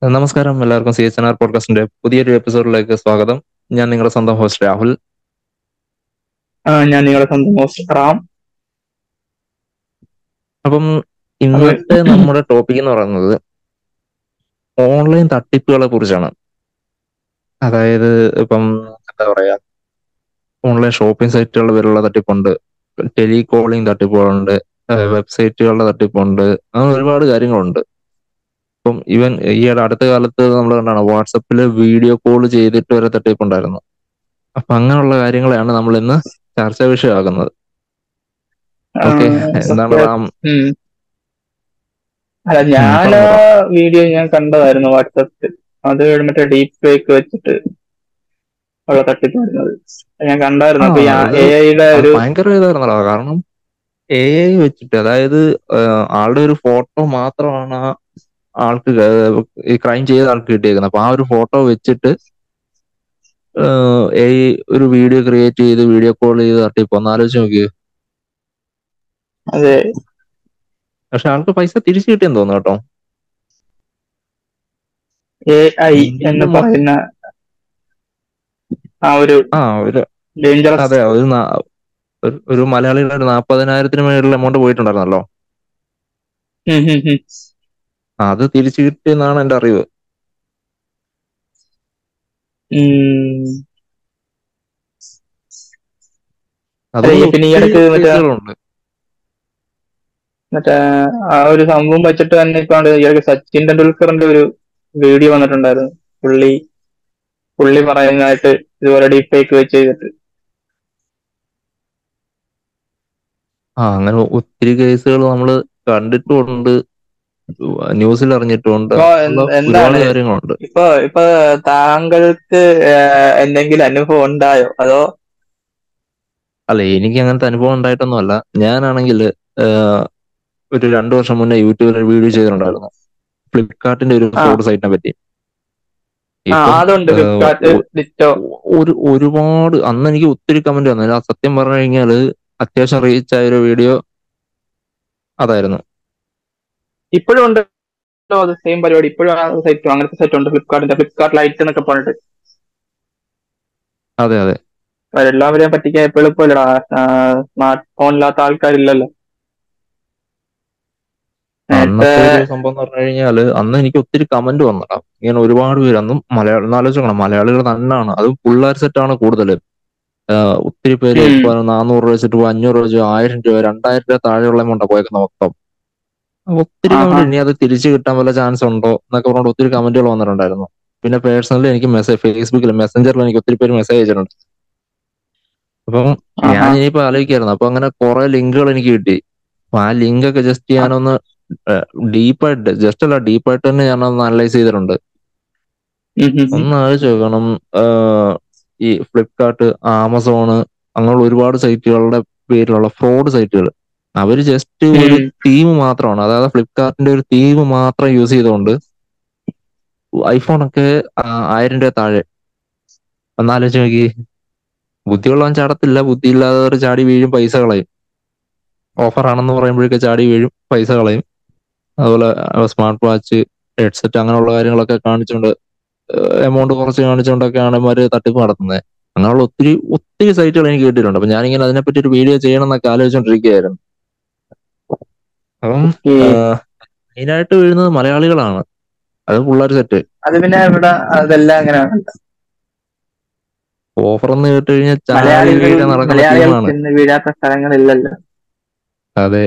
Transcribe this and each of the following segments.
നമസ്കാരം എല്ലാവർക്കും C H N R പോഡ്കാസ്റ്റിന്റെ പുതിയൊരു എപ്പിസോഡിലേക്ക് സ്വാഗതം ഞാൻ നിങ്ങളുടെ സ്വന്തം ഹോസ്റ്റ് രാഹുൽ ആ, ഞാൻ നിങ്ങളുടെ സ്വന്തം ഹോസ്റ്റ് റാം അപ്പം ഇന്നത്തെ നമ്മുടെ ടോപ്പിക് എന്ന് പറയുന്നത് ഓൺലൈൻ തട്ടിപ്പുകളെ കുറിച്ചാണ് അതായത് ഇപ്പം എന്താ പറയാ ഓൺലൈൻ ഷോപ്പിംഗ് സൈറ്റുകൾ വരെയുള്ള തട്ടിപ്പുണ്ട് ടെലികോളിംഗ് തട്ടിപ്പുകളുണ്ട് വെബ്സൈറ്റുകളുടെ തട്ടിപ്പുണ്ട് അങ്ങനെ ഒരുപാട് കാര്യങ്ങളുണ്ട് ഇപ്പം ഇവൻ ഈയിടെ അടുത്ത കാലത്ത് നമ്മൾ കണ്ടാണ് വാട്സപ്പിൽ വീഡിയോ കോൾ ചെയ്തിട്ട് വരെ തട്ടിപ്പുണ്ടായിരുന്നു അപ്പൊ അങ്ങനെയുള്ള കാര്യങ്ങളെയാണ് നമ്മൾ ഇന്ന് ചർച്ചാ വിഷയമാകുന്നത് ആ, ഓക്കെ എന്താണ് സത്യം. റാം ഉം. അല്ല ഞാൻ പറഞ്ഞോ. വീഡിയോ ഞാൻ കണ്ടതായിരുന്നു വാട്സപ്പിൽ അത് മറ്റേ ഡീപ് ഫേക്ക് വെച്ചിട്ട് ഉള്ള തട്ടിപ്പ് വരുന്നത് ഞാൻ കണ്ടായിരുന്നു അപ്പൊ ആ, അത് എ ഐയുടെ അത് ഒരു ഭയങ്കര ഇതായിരുന്നല്ലോ കാരണം എ ഐ വെച്ചിട്ട് അതായത് ആ, ആളുടെ ഒരു ഫോട്ടോ മാത്രമാണ് ആ ആൾക്ക് ക- ഈ ക്രൈം ചെയ്ത ആൾക്ക് കിട്ടിയേക്കുന്നത് അപ്പൊ ആ ഒരു ഫോട്ടോ വെച്ചിട്ട് എ ഒരു വീഡിയോ ക്രിയേറ്റ് ചെയ്ത് വീഡിയോ കോൾ ചെയ്ത് തട്ടിപ്പ് ഒന്ന് ആലോചിച്ച് നോക്കിയേ അതെ പക്ഷെ ആൾക്ക് പൈസ തിരിച്ചു കിട്ടിയെന്ന് തോന്നുന്നു കേട്ടോ എ ഐ ഇന്ത്യയില് എന്ന് മൊ- പറയുന്ന ആ ഒരു ആ ഒരു ഡേഞ്ചറസ് അതെ ഒരു നാ- ഒരു- ഒരു മലയാളിയുടെ ഒരു നാപ്പതിനായിരത്തിന് മേളിൽ എമൗണ്ട് പോയിട്ടുണ്ടായിരുന്നല്ലോ അത് തിരിച്ചു കിട്ടിയെന്നാണ് എന്റെ അറിവ് അതുപോലെ അതെ, പിന്നെ ഈ ഒത്തിരി ഇടയ്ക്ക് മറ്റേ- കേസുകളുണ്ട് മറ്റേ ആ ഒരു സംഭവം വെച്ചിട്ട് തന്നെ ഇപ്പൊ ആണ് ഈ ഇടയ്ക്ക് സച്ചിൻ ടെണ്ടുൽക്കറിന്റെ ഒരു വീഡിയോ വന്നിട്ടുണ്ടായിരുന്നു പുള്ളി പുള്ളി പറയുന്നതായിട്ട് ഇതുപോലെ ഡീപ് ഫേക്ക് വെച്ച് ചെയ്തിട്ട് ആ അങ്ങനെ ഒത്തിരി കേസുകൾ നമ്മൾ കണ്ടിട്ടുമുണ്ട് ന്യൂസിൽ അറിഞ്ഞിട്ടുമുണ്ട് ഇപ്പൊ ഉള്ള എന്ത്- എന്താണ് ഒരുപാട് കാര്യങ്ങളുണ്ട് ഇപ്പൊ ഇപ്പൊ താങ്കൾക്ക് ഏഹ്, എന്തെങ്കിലും അനുഭവം ഉണ്ടായോ അതോ അല്ല എനിക്ക് അങ്ങനത്തെ അനുഭവം ഉണ്ടായിട്ടൊന്നുമല്ല ഞാനാണെങ്കിൽ ഒരു രണ്ടു വർഷം മുന്നേ യൂട്യൂബിൽ ഒരു വീഡിയോ ചെയ്തിട്ടുണ്ടായിരുന്നു ഫ്ലിപ്കാർട്ടിന്റെ ഒരു ആ. ഫ്രോഡ് സൈറ്റിനെ പറ്റി ആ ഇപ്പം അതുണ്ട് ഏഹ്, ഫ്ലിപ്കാർട്ട് ഒ- ഡിറ്റോ ഒരു ഒരുപാട് അന്ന് എനിക്ക് ഒത്തിരി കമന്റ് വന്നു ആ സത്യം പറഞ്ഞു കഴിഞ്ഞാല് അത്യാവശ്യം റീച്ച് ആയ ഒരു വീഡിയോ അതായിരുന്നു ഇപ്പോഴും ഉണ്ട് അത് സെയിം പരിപാടി ഇപ്പോഴും ആ സൈറ്റ് അങ്ങനത്തെ സൈറ്റ് ഉണ്ട് ഫ്ലിപ്കാർട്ടിന്റെ ഫ്ലിപ്കാർട്ട് ലൈറ്റ് എന്നൊക്കെ പറഞ്ഞിട്ട് അതെ അതെ അവരെല്ലാവരെയും പറ്റിക്കാൻ എപ്പോഴും എളുപ്പമല്ലടാ സ്മാർട്ട് ഫോൺ ഇല്ലാത്ത ആൾക്കാരില്ലല്ലോ നേരത്തെ അന്നത്തെ ഒരു സംഭവം എന്ന് പറഞ്ഞു കഴിഞ്ഞാല് അന്ന് എനിക്ക് ഒത്തിരി കമന്റ് വന്നടാ ഇങ്ങനെ ഒരുപാട് പേര് അന്നും മലയാളം ആലോചിക്കണം മലയാളികൾ തന്നെയാണ് അത് പിള്ളേർ സെറ്റാണ് കൂടുതൽ ഒത്തിരി പേര് ഉം. ഇപ്പൊ നാനൂറ് രൂപ വെച്ചിട്ട് പോയി അഞ്ഞൂറ് രൂപ വെച്ച് ആയിരം രൂപ രണ്ടായിരം രൂപ താഴെയുള്ള എമൗണ്ട് പോയേക്കുന്ന മൊത്തം അപ്പൊ ഒത്തിരി ആഹാ. കമന്റ് ഇനി അത് തിരിച്ചു കിട്ടാൻ വല്ല ചാൻസ് ഉണ്ടോ എന്നൊക്കെ പറഞ്ഞിട്ട് ഒത്തിരി കമന്റുകൾ വന്നിട്ടുണ്ടായിരുന്നു പിന്നെ പേഴ്സണലി എനിക്ക് മെസ്സേജ് ഫേസ്ബുക്കിൽ മെസ്സഞ്ചറിൽ എനിക്ക് ഒത്തിരി പേര് മെസ്സേജ് അയച്ചിട്ടുണ്ട് അപ്പം ഞാൻ ആഹാ. ഇനിയിപ്പോ ആലോചിക്കായിരുന്നു അപ്പൊ അങ്ങനെ കുറെ ലിങ്കുകൾ എനിക്ക് കിട്ടി അപ്പൊ ആ ലിങ്ക് ഒക്കെ ജസ്റ്റ് ഞാനൊന്ന് ഡീപ്പായിട്ട് ജസ്റ്റ് അല്ല ഡീപ്പായിട്ട് തന്നെ ഞാനൊന്ന് അനലൈസ് ചെയ്തിട്ടുണ്ട് ഉം ഉം ഉം. ഒന്ന് ആലോചിച്ച് നോക്കണം ആഹ് ഈ ഫ്ലിപ്കാർട്ട് ആമസോണ് അങ്ങനെയുള്ള ഒരുപാട് സൈറ്റുകളുടെ പേരിലുള്ള ഫ്രോഡ് സൈറ്റുകൾ അവര് ജസ്റ്റ് ഒരു ഉം. തീം മാത്രമാണ് അതായത് ഫ്ലിപ്കാർട്ടിന്റെ ഒരു തീം മാത്രം യൂസ് ചെയ്തുകൊണ്ട് ഐഫോൺ ഒക്കെ ആ- ആയിരം രൂപ താഴെ ഒന്നാലോചിച്ച് നോക്കി ബുദ്ധിയുള്ളവൻ ചാടത്തില്ല ബുദ്ധിയില്ലാത്തവർ ചാടി വീഴും പൈസ കളയും ഓഫർ ആണെന്ന് പറയുമ്പോഴേക്ക് ചാടി വീഴും പൈസ കളയും അതുപോലെ സ്മാർട്ട് വാച്ച് ഹെഡ്സെറ്റ് അങ്ങനെയുള്ള കാര്യങ്ങളൊക്കെ കാണിച്ചുകൊണ്ട് എമൗണ്ട് കുറച്ച് കാണിച്ചുകൊണ്ടൊക്കെയാണ് ഇവര് തട്ടിപ്പ് നടത്തുന്നത് അങ്ങനെയുള്ള ഒത്തിരി ഒത്തിരി സൈറ്റുകൾ എനിക്ക് കിട്ടിയിട്ടുണ്ട് അപ്പൊ ഞാനിങ്ങനെ അതിനെപ്പറ്റി ഒരു വീഡിയോ ചെയ്യണം എന്നൊക്കെ ആലോചിച്ചുകൊണ്ടിരിക്കുകയായിരുന്നു അപ്പം ഈ മെയിനായിട്ട് വീഴുന്നത് മലയാളികളാണ് അത് പിള്ളേർ സെറ്റ് അത് പിന്നെ ഇവിടെ അതെല്ലാം അങ്ങനെയാണ് ഓഫർ എന്ന് കേട്ട് കഴിഞ്ഞാൽ ചാടി മലയാളികൾ വീഴാൻ നടക്കുന്ന മലയാളികൾ ടീമാണ് ചെന്ന് വീഴാത്ത സ്ഥലങ്ങളില്ലല്ലോ അതെ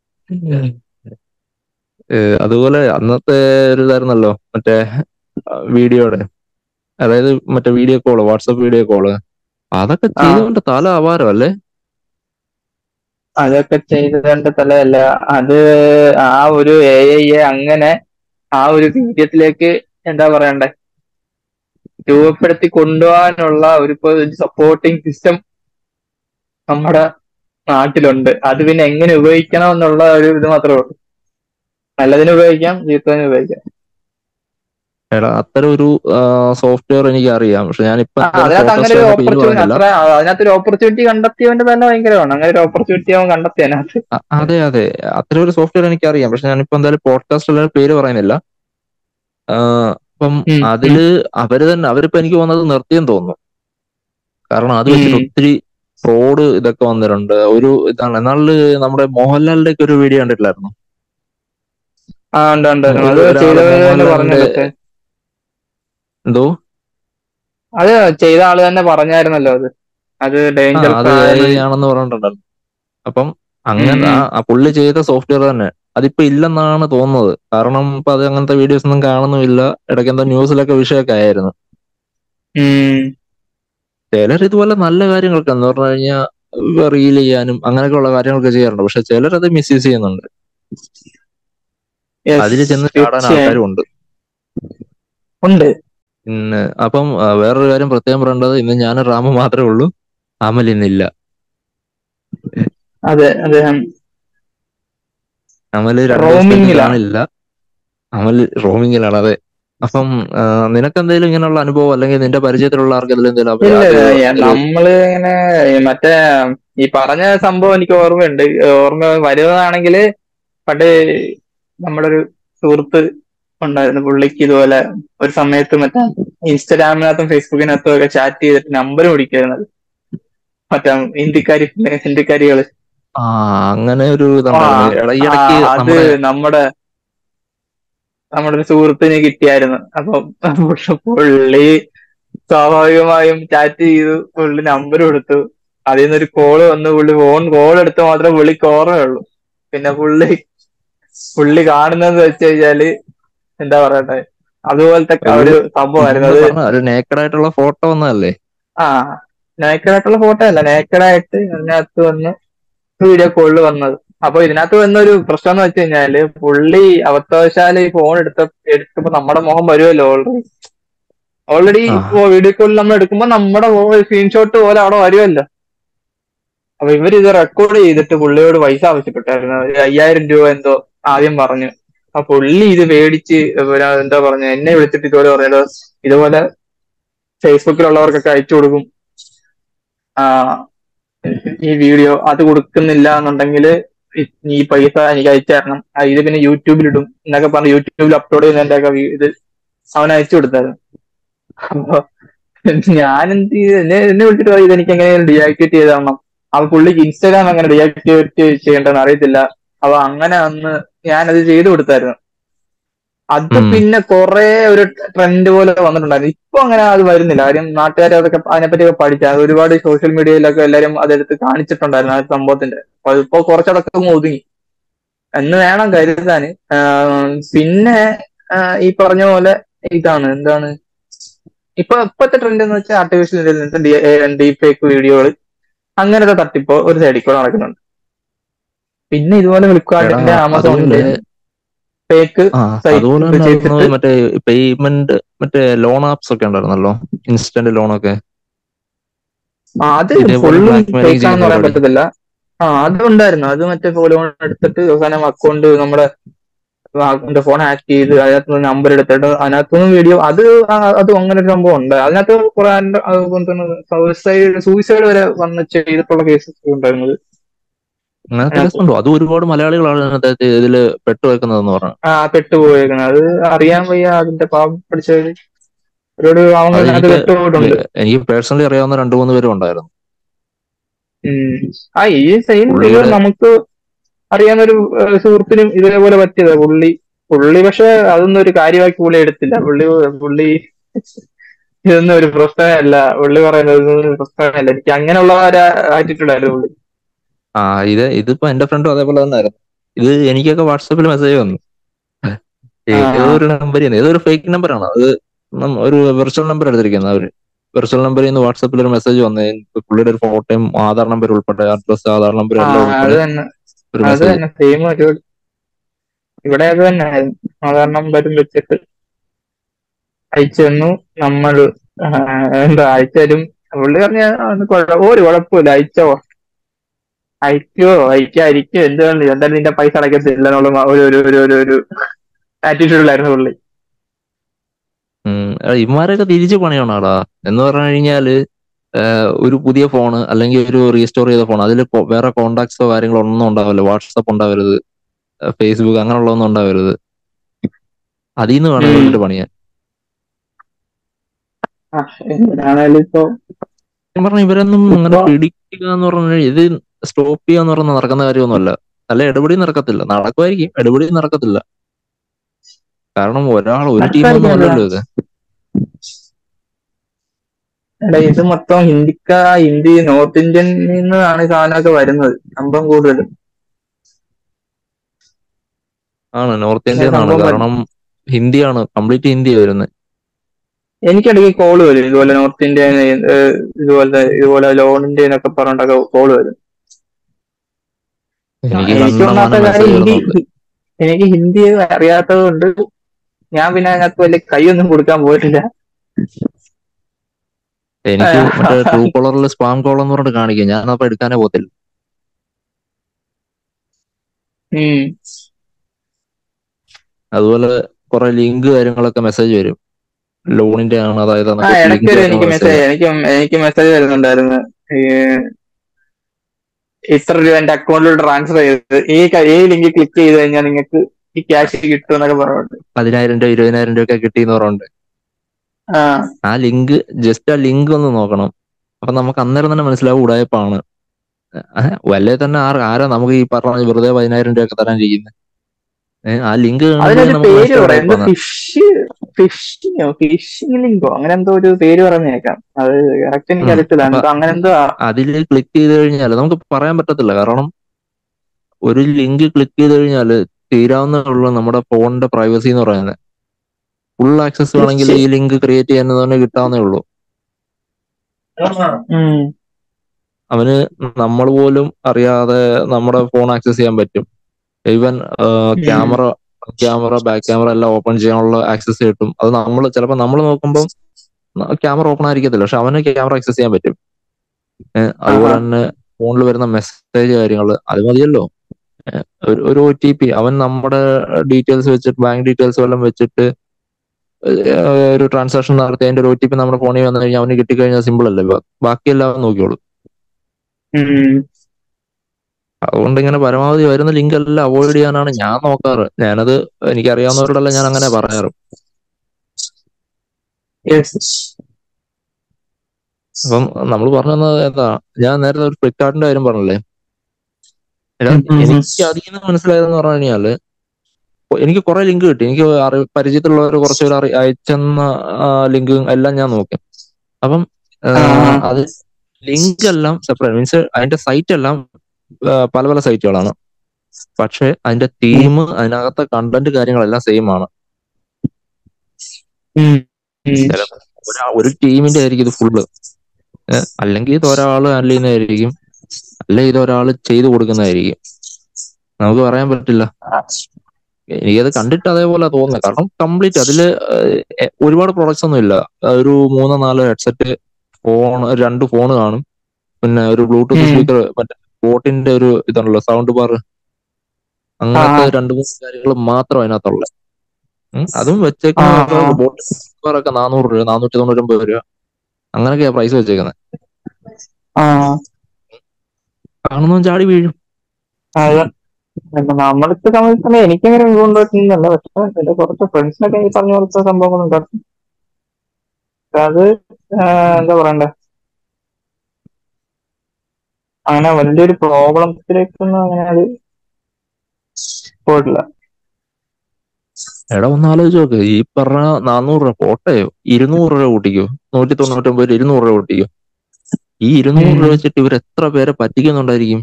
ഏഹ് അതുപോലെ അന്നത്തെ ഒരു ഇതായിരുന്നല്ലോ മറ്റേ വീഡിയോയുടെ അതായത് മറ്റേ video call WhatsApp video call അതൊക്കെ ആ. ചെയ്തുകൊണ്ട് തല അപാരം അല്ലേ അതൊക്കെ ചെയ്തതിന്റെ തലയല്ല അത് ആ ഒരു എ ഐയെ അങ്ങനെ ആ ഒരു മീഡിയത്തിലേക്ക് എന്താ പറയണ്ടേ രൂപപ്പെടുത്തി കൊണ്ടുപോകാനുള്ള ഒരു സപ്പോർട്ടിങ് സിസ്റ്റം നമ്മുടെ നാട്ടിലുണ്ട് അത് പിന്നെ എങ്ങനെ ഉപയോഗിക്കണം എന്നുള്ള ഒരു ഇത് മാത്രമേ ഉള്ളൂ നല്ലതിന് ഉപയോഗിക്കാം ചീത്തതിന് ഉപയോഗിക്കാം എടാ അത്തരം ഒരു സോഫ്റ്റ്വെയർ എനിക്ക് അറിയാം പക്ഷെ ഞാനിപ്പോ ആ, അതിനകത്ത് അങ്ങനെ ഒരു ഓപ്പർച്യൂണിറ്റി അത്ര അതിനകത്ത് ഒരു ഓപ്പർച്യൂണിറ്റി കണ്ടെത്തിയവന്റെ തന്നെ ഭയങ്കരമാണ് അങ്ങനെ ഒരു ഓപ്പർച്യൂണിറ്റി അവൻ കണ്ടെത്തി അതിനകത്ത് അ- അതെ അതെ അത്തരം ഒരു സോഫ്റ്റ്വെയർ എനിക്ക് അറിയാം പക്ഷെ ഞാനിപ്പോ എന്തായാലും പോഡ്കാസ്റ്റിൽ പേര് പറയുന്നില്ല ആ, അപ്പം ഉം, ഉം, അതില് അവര് തന്നെ അവരിപ്പോ എനിക്ക് തോന്നുന്നത് നിർത്തിയെന്ന് തോന്നുന്നു കാരണം അത് വെച്ചിട്ട് ഉം. ഒത്തിരി ഫ്രോഡ് ഇതൊക്കെ വന്നിട്ടുണ്ട് ഒരു ഇതാണ് എന്നാളില് നമ്മുടെ മോഹൻലാലിന്റെ ഒക്കെ ഒരു വീഡിയോ കണ്ടിട്ടില്ലായിരുന്നു ആ ഉണ്ട് ഉണ്ട് ഒരു അത് ഒരാള് ചെയ്തവര് തന്നെ മോഹൻലാലിന്റെ പറഞ്ഞല്ലോ പക്ഷെ എന്തോ അത് ചെയ്ത ആള് തന്നെ പറഞ്ഞായിരുന്നല്ലോ അത് അത് ആ ഡേഞ്ചറസ് അത് എ ആണ് ഐ ആണെന്ന് പറഞ്ഞിട്ടുണ്ടല്ലോ അപ്പം ഉം, അങ്ങനെ ഉം. ആ പുള്ളി ചെയ്ത സോഫ്റ്റ്വെയർ തന്നെ അതിപ്പോ ഇല്ലെന്നാണ് തോന്നുന്നത് കാരണം ഇപ്പൊ അത് അങ്ങനത്തെ വീഡിയോസ് ഒന്നും കാണുന്നുമില്ല ഇടയ്ക്ക് എന്തോ ന്യൂസിലൊക്കെ വിഷയൊക്കെ ആയിരുന്നു ഉം ചിലർ ഇതുപോലെ നല്ല കാര്യങ്ങൾക്ക് എന്ന് പറഞ്ഞു കഴിഞ്ഞാൽ റീൽ ചെയ്യാനും അങ്ങനെയൊക്കെയുള്ള കാര്യങ്ങളൊക്കെ ചെയ്യാറുണ്ട് പക്ഷെ ചിലരത് മിസ്യൂസ് ചെയ്യുന്നുണ്ട് യെസ് അതില് ചെന്ന് ചാടാൻ തീർച്ചയായും ആൾക്കാരും ഉണ്ട് ഉണ്ട് പിന്നെ അപ്പം വേറൊരു കാര്യം പ്രത്യേകം പറയേണ്ടത് ഇന്ന് ഞാനും റാമും മാത്രമേ ഉള്ളൂ അമൽ ഇന്നില്ല അതെ അദ്ദേഹം അമല് രണ്ടു ദിവസത്തേക്ക് റോമിങ്ങിലാണ് കാണില്ല അമല് റോമിങ്ങിലാണ് അതെ അപ്പം നിനക്ക് എന്തെങ്കിലും ഇങ്ങനെയുള്ള അനുഭവം അല്ലെങ്കിൽ നിന്റെ പരിചയത്തിലുള്ള ആർക്കെങ്കിലും എന്തെങ്കിലും ഇല്ല അപരാതിയോ ഇല്ല ഒരു നമ്മള് ഇങ്ങനെ മറ്റേ ഈ പറഞ്ഞ സംഭവം എനിക്ക് ഓർമ്മയുണ്ട് ഓർമ്മ വരുവതാണെങ്കില് പണ്ട് നമ്മുടെ ഒരു സുഹൃത്ത് ഉണ്ടായിരുന്നു പുള്ളിക്ക് ഇതുപോലെ ഒരു സമയത്ത് മറ്റേ ഇൻസ്റ്റാഗ്രാമിനകത്തും ഫേസ്ബുക്കിനകത്തും ഒക്കെ ചാറ്റ് ചെയ്തിട്ട് നമ്പർ മേടിക്കുമായിരുന്നു മറ്റേ ഹിന്ദിക്കാരി ഹിന്ദിക്കാരികള് ആ അങ്ങനെ ഒരു ആ ഇതുണ്ടായിരുന്നു എടാ ഈ ആ ഇടയ്ക്ക് അത് നമ്മുടെ നമ്മുടെ നമ്മുടെ ഒരു സുഹൃത്തിന് കിട്ടിയായിരുന്നു അപ്പം പുള്ളി സ്വാഭാവികമായും ചാറ്റ് ചെയ്തു പുള്ളി നമ്പർ കൊടുത്തു അതിൽ നിന്നൊരു കോള് വന്നു പുള്ളി ഫോൺ കോൾ എടുത്ത് മാത്രമേ പുള്ളിക്ക് ഓർമ്മയുള്ളൂ പിന്നെ പുള്ളി പുള്ളി കാണുന്നതെന്ന് വെച്ച് കഴിഞ്ഞാല് എന്താ പറയണ്ടെ അതുപോലത്തെ ഒരു സംഭവമായിരുന്നു എന്താ അത് പറഞ്ഞ ഒരു നേക്കഡ് ആയിട്ടുള്ള ഫോട്ടോ വന്നതല്ലേ ആ നേക്കടായിട്ടുള്ള ഫോട്ടോ അല്ല നേക്കഡായിട്ട് അതിനകത്ത് വന്ന് വീഡിയോ കോളിൽ വന്നത് അപ്പൊ ഇതിനകത്ത് വന്നൊരു പ്രശ്നം എന്ന് വെച്ച് കഴിഞ്ഞാല് പുള്ളി അബദ്ധവശാല് ഈ ഫോൺ എടുത്ത എടുക്കുമ്പോ നമ്മുടെ മുഖം വരുമല്ലോ ഓൾറെഡി ഓൾറെഡി ആ വീഡിയോ കോളിൽ നമ്മൾ എടുക്കുമ്പോൾ നമ്മുടെ സ്ക്രീൻഷോട്ട് പോലെ അവിടെ വരുമല്ലോ അപ്പൊ ഇവർ ഇത് റെക്കോർഡ് ചെയ്തിട്ട് പുള്ളിയോട് പൈസ ആവശ്യപ്പെട്ടായിരുന്നു ഒരു അയ്യായിരം രൂപ എന്തോ ആദ്യം പറഞ്ഞു ആ പുള്ളി ഇത് മേടിച്ച് എന്താ പറഞ്ഞ എന്നെ വിളിച്ചിട്ട് ഇതുപോലെ പറഞ്ഞത് ഇതുപോലെ ഫേസ്ബുക്കിലുള്ളവർക്കൊക്കെ അയച്ചു കൊടുക്കും ആ ഈ വീഡിയോ അത് കൊടുക്കുന്നില്ല എന്നുണ്ടെങ്കിൽ ഈ പൈസ എനിക്ക് അയച്ചു തരണം ഇത് പിന്നെ യൂട്യൂബിൽ ഇടും എന്നൊക്കെ പറഞ്ഞ് യൂട്യൂബിൽ അപ്ലോഡ് ചെയ്യുന്നതിന്റെ ഒക്കെ ഇത് അവൻ അയച്ചു കൊടുത്തായിരുന്നു അപ്പൊ ഞാൻ എന്ത് ചെയ്ത് എന്നെ എന്നെ വിളിച്ചിട്ട് പറയും ഇതെനിക്ക് എങ്ങനെയാണ് ഡീആക്ടിവേറ്റ് ചെയ്ത് തരണം അപ്പൊ പുള്ളിക്ക് ഇൻസ്റ്റാഗ്രാം എങ്ങനെ ഡീആക്ടിവേറ്റ് ചെയ്യേണ്ടതെന്ന് അറിയത്തില്ല അപ്പൊ അങ്ങനെ അന്ന് ഞാനത് ചെയ്തു കൊടുത്തായിരുന്നു അത് ഉം. പിന്നെ കുറെ ഒരു ട്രെൻഡ് പോലെ വന്നിട്ടുണ്ടായിരുന്നു ഇപ്പൊ അങ്ങനെ അത് വരുന്നില്ല കാര്യം നാട്ടുകാർ അതൊക്കെ അതിനെപ്പറ്റിയൊക്കെ പഠിച്ച ഒരുപാട് സോഷ്യൽ മീഡിയയിലൊക്കെ എല്ലാവരും അതെടുത്ത് കാണിച്ചിട്ടുണ്ടായിരുന്നു ആ സംഭവത്തിന്റെ അപ്പൊ അതിപ്പോ കുറച്ചടക്കം ഒതുങ്ങി എന്ന് വേണം കരുതാന് പിന്നെ ഈ പറഞ്ഞ പോലെ ഇതാണ് എന്താണ് ഇപ്പൊ ഇപ്പോഴത്തെ ട്രെൻഡ് എന്ന് വെച്ചാൽ ആർട്ടിഫിഷ്യൽ ഇന്റലിജൻസ് ഡീപ് ഫേക്ക് വീഡിയോകൾ അങ്ങനത്തെ തട്ടിപ്പോ ഒരു സൈഡിൽ കൂടെ നടക്കുന്നുണ്ട് പിന്നെ ഇതുപോലെ എടാ ഫ്ലിപ്കാർട്ടിന്റെ അതുപോലെ ആമസോണിന്റെ ഫേക്ക് ആ അതുപോലെ സൈറ്റ് തന്നെ ചെയ്തിട്ട് നടക്കുന്നത് മറ്റേ പേയ്മെന്റ് മറ്റേ ലോൺ ആപ്സ് ഒക്കെ ഉണ്ടായിരുന്നല്ലോ ഇൻസ്റ്റന്റ് ലോണൊക്കെ ആ അത് ഇതേപോലെ ഫുള്ളും ബ്ലാക്ക് മെയിലിംഗ് ഫേക്കാണെന്ന് ചെയ്യുന്ന പറയാൻ പരിപാടി പറ്റത്തില്ല ആ അത് ഉണ്ടായിരുന്നു അത് മറ്റേ ലോൺ എടുത്തിട്ട് അവസാനം അക്കൗണ്ട് നമ്മുടെ എന്റെ ഫോൺ ഹാക്ക് ചെയ്ത് അതിനകത്ത് നമ്പർ എടുത്തിട്ട് അതിനകത്തുനിന്ന് വീഡിയോ അത് അത് അങ്ങനെ ഒരു സംഭവം ഉണ്ട് അതിനകത്ത് കുറെ സൂസൈഡ് സൂയിസൈഡ് വരെ വന്ന് ചെയ്തിട്ടുള്ള കേസസ് ഉണ്ടായിരുന്നത് അങ്ങനത്തെ അതിനകത്ത് കേസുണ്ടോ അത് ഒരുപാട് മലയാളികളാണ് ഇതിനകത്ത് ഇതില് പെട്ടുവെക്കുന്നതെന്ന് പറഞ്ഞു ആ പെട്ടുപോയേക്കുന്നത് അത് അറിയാൻ വയ്യ അതിന്റെ പാവം പിടിച്ചവര് ഒരുപാട് പാവങ്ങൾ അതിനകത്ത് അതെനിക്ക് പെട്ടുപോയിട്ടുണ്ട് എനിക്ക് പേഴ്സണലി അറിയാവുന്ന രണ്ടു മൂന്ന് പേരും ഉണ്ടായിരുന്നു ഉം. ആ ഈ സെയിം ഇത് പുള്ളിയുടെ നമുക്ക് അറിയാവുന്ന ഒരു സുഹൃത്തിനും ഇതേപോലെ പറ്റിയതാ പുള്ളി പുള്ളി പക്ഷെ അതൊന്നും ഒരു കാര്യമാക്കി പുള്ളി എടുത്തില്ല പുള്ളി പുള്ളി ഇതൊന്നും ഒരു പ്രശ്നമല്ല പുള്ളി പറയുന്നത് ഇതൊന്നും ഒരു പ്രശ്നമല്ല എനിക്ക് അങ്ങനെയുള്ള ഒരു ആറ്റിറ്റ്യൂഡ് ആയിരുന്നു പുള്ളി ആ ഇത് ഇതിപ്പോ എന്റെ ഫ്രണ്ടും അതേപോലെ തന്നെ ആയിരുന്നു ഇത് എനിക്കൊക്കെ വാട്സാപ്പിൽ മെസ്സേജ് വന്നു ആ ഏതോ ഒരു നമ്പർ ഏതോ ഒരു ഫേക്ക് നമ്പറാണ് അത് നം- ഒരു വെർച്വൽ നമ്പർ എടുത്തിരിക്കുന്നത് അവര് വെർച്വൽ നമ്പറിൽ നിന്ന് വാട്സാപ്പിൽ ഒരു മെസ്സേജ് വന്നേ പുള്ളിയുടെ ഒരു ഫോട്ടോയും ആധാർ നമ്പർ ഉൾപ്പെടെ അഡ്രസ് ആധാർ നമ്പർ ആ എല്ലാം അത് ഉൾപ്പെടെ തന്നെ ഒരു അത് മെസ്സേജ് തന്നെ സെയിം പരിപാടി ഇവിടെ അത് തന്നെ ആയിരുന്നു ആധാർ നമ്പരും വെച്ചിട്ട് അയച്ചു തന്നു നമ്മൾ ആ, എന്താ അയച്ചു തരും പുള്ളി പറഞ്ഞ "അത് കുഴ- ഒരു കുഴപ്പമില്ല അയച്ചോ അയക്കോ അയക്കാതിരിക്കോ എന്താണ് എന്തായാലും നിന്റെ പൈസ അടയ്ക്കത്തില്ല എന്നുള്ള മ- ഒരു ഒരു ഒരു ഒരു ഒരു ആറ്റിറ്റ്യൂഡിലായിരുന്നു പുള്ളി ഉം. എടാ, ഇവന്മാരൊക്കെ തിരിച്ചു പണിയാണോടാ എന്ന് പറഞ്ഞു കഴിഞ്ഞാല് ഏഹ്, ഒരു പുതിയ ഫോണ് അല്ലെങ്കിൽ ഒരു റീസ്റ്റോർ ചെയ്ത ഫോൺ അതിൽ വേറെ കോണ്ടാക്ട്സോ കാര്യങ്ങളോ ഒന്നും ഉണ്ടാവില്ല വാട്സപ്പ് ഉണ്ടാവരുത് ഫേസ്ബുക്ക് അങ്ങനെയുള്ളതൊന്നും ഉണ്ടാവരുത് അതിൽ നിന്ന് വേണം ഉം. ഇവർക്കിട്ട് പണിയാൻ ആ എന്താണേലും ഇപ്പൊ സത്യം പറഞ്ഞാൽ ഇവരൊന്നും അങ്ങനെ ഇപ്പൊ പിടിക്കുക എന്ന് പറഞ്ഞാൽ ഇത് സ്റ്റോപ്പ് ചെയ്യുക എന്ന് പറഞ്ഞാൽ നടക്കുന്ന കാര്യമൊന്നുമല്ല അല്ല എടുപടി നടക്കത്തില്ല നടക്കുമായിരിക്കും എടുപടി നടക്കത്തില്ല കാരണം ഒരാൾ ഒരു ടീമൊന്നും നടക്കുമായിരിക്കും അല്ലല്ലോ ഇത് എടാ ഇത് മൊത്തം ഹിന്ദിക്ക ഹിന്ദി നോർത്ത് ഇന്ത്യനിൽ നിന്നാണ് ഈ സാധനമൊക്കെ വരുന്നത് സംഭവം കൂടുതലും ആണ് നോർത്ത് ഇങ്ങനെ ഇന്ത്യൻ ആണ് സംഭവം വരും കാരണം ഹിന്ദിയാണ് കംപ്ലീറ്റ് ഹിന്ദി വരുന്നത് എനിക്കിടയ്ക്ക് കോള് വരും ഇതുപോലെ നോർത്ത് ഇന്ത്യ ഇതുപോലെ ഇതുപോലെ ലോണിന്റെ എന്നൊക്കെ പറഞ്ഞിട്ടൊക്കെ കോള് വരും ആ, എനിക്ക് എനിക്ക് കണ്ടമാനം ഒന്നാമത്തെ കാര്യം മെസ്സേജ് ഹിന്ദി വരുന്നുണ്ട് ഹി- എനിക്ക് ഹിന്ദി അറിയാത്തത് കൊണ്ട് ഞാൻ പിന്നെ അതിനകത്ത് വലിയ കൈയൊന്നും കൊടുക്കാൻ പോയിട്ടില്ല എനിക്ക് മറ്റേ ട്രൂ കോളറിൽ സ്പാം കോൾ എന്ന് പറഞ്ഞിട്ട് കാണിക്കും ഞാൻ അപ്പൊ എടുക്കാനേ പോകത്തില്ല ഉം. അതുപോലെ കുറെ ലിങ്ക് കാര്യങ്ങളൊക്കെ മെസ്സേജ് വരും ലോണിന്റെ ആണ് അതായത് ആ എന്നൊക്കെ ഇടയ്ക്ക് ലിങ്ക് ഒരു കാര്യങ്ങൾ എനിക്ക് മെസ്സേജ് മെസ്സേജ് എനിക്ക് എനിക്ക് മെസ്സേജ് വരുന്നുണ്ടായിരുന്നു ഈ ഇത്ര രൂപ എന്റെ അക്കൗണ്ടിൽ ട്രാൻസ്ഫർ ചെയ്ത് ഈ ക- ഈ ലിങ്ക് ക്ലിക്ക് ചെയ്ത് കഴിഞ്ഞാൽ നിങ്ങൾക്ക് ഈ ക്യാഷ് കിട്ടും എന്നൊക്കെ പറഞ്ഞിട്ട് പതിനായിരം രൂപ ഇരുപതിനായിരം രൂപ ഒക്കെ കിട്ടിയെന്ന് പറഞ്ഞിട്ടുണ്ട് ആ ആ ലിങ്ക് ജസ്റ്റ് ആ ലിങ്ക് ഒന്ന് നോക്കണം അപ്പൊ നമുക്ക് അന്നേരം തന്നെ മനസ്സിലാവും ഉടായ്പാണ് വല്ലേ തന്നെ ആർ ആരാ നമുക്ക് ഈ പറഞ്ഞ വെറുതെ പതിനായിരം രൂപ ഒക്കെ തരാൻ ചെയ്യുന്നത് ആ ലിങ്ക് കാണുമ്പോഴേ അതിനൊരു നമുക്ക് പേര് മനസ്സിലാവും പറയാം എന്തോ ഉടായ്പാണ് ഫിഷ് ഫിഷിങ്ങോ ഫിഷിംഗ് ലിങ്കോ അങ്ങനെ എന്തോ ഒരു പേര് പറഞ്ഞേക്കാം അത് കറക്റ്റ് എനിക്ക് ഉം. അറിയത്തില്ല അപ്പൊ എന്തോ അങ്ങനെ എന്തോ ആ. അതിൽ ക്ലിക്ക് ചെയ്ത് കഴിഞ്ഞാൽ നമുക്ക് പറയാൻ പറ്റത്തില്ല കാരണം ഒരു ലിങ്ക് ക്ലിക്ക് ചെയ്ത് കഴിഞ്ഞാൽ തീരാവുന്നേ ഉള്ളൂ നമ്മുടെ ഫോണിന്റെ പ്രൈവസി എന്ന് പറയുന്നത് ഫുൾ ആക്സസ് വേണമെങ്കിൽ ഈ ലിങ്ക് ക്രിയേറ്റ് ചെയ്യാൻ തന്നെ കിട്ടാവുന്നേ ഉള്ളൂ ഉം. അവന് നമ്മൾ പോലും അറിയാതെ നമ്മുടെ ഫോൺ ആക്സസ് ചെയ്യാൻ പറ്റും even camera camera back camera എല്ലാം ഓപ്പൺ ചെയ്യാനുള്ള ആക്സസ് കിട്ടും അത് നമ്മൾ ചിലപ്പോൾ നമ്മൾ നോക്കുമ്പോൾ ക്യാമറ ഓപ്പൺ ആയിരിക്കത്തില്ല പക്ഷെ അവന് ക്യാമറ ആക്സസ് ചെയ്യാൻ പറ്റും ഏഹ് അതുപോലെ ആഹാ. തന്നെ ഫോണിൽ വരുന്ന മെസ്സേജ് കാര്യങ്ങൾ അത് മതിയല്ലോ ഏഹ് ഒരു ഒരു ഒ ടി പി അവൻ നമ്മുടെ ഡീറ്റെയിൽസ് വെച്ചിട്ട് ബാങ്ക് ഡീറ്റെയിൽസ് എല്ലാം വെച്ചിട്ട് ഏഹ് ഒരു ട്രാൻസാക്ഷൻ നടത്തി അതിന്റെ ഒരു ഒ ടി പി നമ്മുടെ ഫോണിൽ വന്നു കഴിഞ്ഞാൽ അവന് കിട്ടിക്കഴിഞ്ഞാൽ സിമ്പിൾ അല്ലേ ബാ- ബാക്കിയെല്ലാം നോക്കിയോളൂ ഉം. അതുകൊണ്ട് ഇങ്ങനെ പരമാവധി വരുന്ന ലിങ്ക് എല്ലാം അവോയ്ഡ് ചെയ്യാനാണ് ഞാൻ നോക്കാറ് ഞാനത് എനിക്കറിയാവുന്നവരോടെല്ലാം ഞാൻ അങ്ങനെ പറയാറ് Yes. അപ്പം നമ്മൾ പറഞ്ഞു വന്നത് എന്താ ഞാൻ നേരത്തെ ഒരു ഫ്ലിപ്കാർട്ടിന്റെ കാര്യം പറഞ്ഞല്ലേ എടാ, ഉം, ഉം, ഉം. എനിക്ക് അതിൽ നിന്ന് മനസ്സിലായതെന്ന് പറഞ്ഞു കഴിഞ്ഞാല് എനിക്ക് കുറെ ലിങ്ക് കിട്ടി എനിക്ക് അറി പരിചയത്തിലുള്ളവർ കുറച്ച് പേര് അറി- അയച്ചെന്ന ലിങ്ക് എല്ലാം ഞാൻ നോക്കി അപ്പം ആ, ആഹാ. അത് ലിങ്ക് എല്ലാം സെപ്പറേറ്റ് മീൻസ് അതിന്റെ സൈറ്റ് എല്ലാം ആ, പല പല സൈറ്റുകളാണ് പക്ഷെ അതിന്റെ തീം അതിനകത്തെ കണ്ടന്റ് കാര്യങ്ങളെല്ലാം സെയിം ആണ് ഉം. ഉം. ചിലപ്പോ ഒരാ ഒരു ടീമിന്റെ ആയിരിക്കും ഇത് ഫുള്ള് അല്ലെങ്കിൽ ഇത് ഒരാൾ ഹാൻഡിൽ ചെയ്യുന്നതായിരിക്കും അല്ലെ ഇത് ഒരാൾ ചെയ്തു കൊടുക്കുന്നതായിരിക്കും നമുക്ക് പറയാൻ പറ്റില്ല എനിക്കത് കണ്ടിട്ട് അതേപോലെ തോന്നുന്നത് കാരണം കംപ്ലീറ്റ് അതില് ഏഹ്, ഒരുപാട് പ്രൊഡക്ട്സ് ഒന്നും ഇല്ല ഒരു മൂന്നോ നാലോ ഹെഡ്സെറ്റ് ഫോൺ രണ്ട് ഫോൺ കാണും പിന്നെ ഒരു ബ്ലൂടൂത്ത് ഉം. സ്പീക്കർ മറ്റേ ബോട്ടിന്റെ ഒരു ഇതാണല്ലോ സൗണ്ട് ബാർ അങ്ങനത്തെ ആഹാ. രണ്ട് മൂന്ന് കാര്യങ്ങൾ മാത്രം അതിനകത്തുള്ള അതും വെച്ചേക്കുന്നത് ആഹാ. ബോട്ട് ബാറൊക്കെ നാനൂറ് രൂപ നാനൂറ്റി തൊണ്ണൂറ്റൊമ്പത് രൂപ അങ്ങനെയൊക്കെയാ പ്രൈസ് വെച്ചേക്കുന്നത് ആ കാണുന്നവൻ ചാടി വീഴും അത് ഇപ്പൊ നമ്മളിപ്പോ സംബന്ധിച്ചാൽ എനിക്കങ്ങനെ കൊണ്ടുപോയിട്ടൊന്നുമല്ല പക്ഷെ എന്റെ കുറച്ച് ഫ്രണ്ട്സിനൊക്കെ ഈ പറഞ്ഞ പോലത്തെ സംഭവങ്ങളുണ്ട് അത് ആ, എന്താ പറയണ്ടേ അങ്ങനെ വലിയൊരു പ്രോബ്ലത്തിലേക്കൊന്നും അങ്ങനെ അത് പോയിട്ടില്ല എടാ ഒന്ന് ആലോചിച്ച് നോക്ക് ഈ പറഞ്ഞ നാനൂറ് രൂപ പോട്ടെയോ ഇരുന്നൂറ് രൂപ കൂട്ടിക്കോ നൂറ്റി തൊണ്ണൂറ്റൊമ്പത് രൂപ ഇരുന്നൂറ് രൂപ കൂട്ടിക്കോ ഈ ഇരുന്നൂറ് രൂപ ഉം. വെച്ചിട്ട് ഇവർ എത്ര പേരെ പറ്റിക്കുന്നുണ്ടായിരിക്കും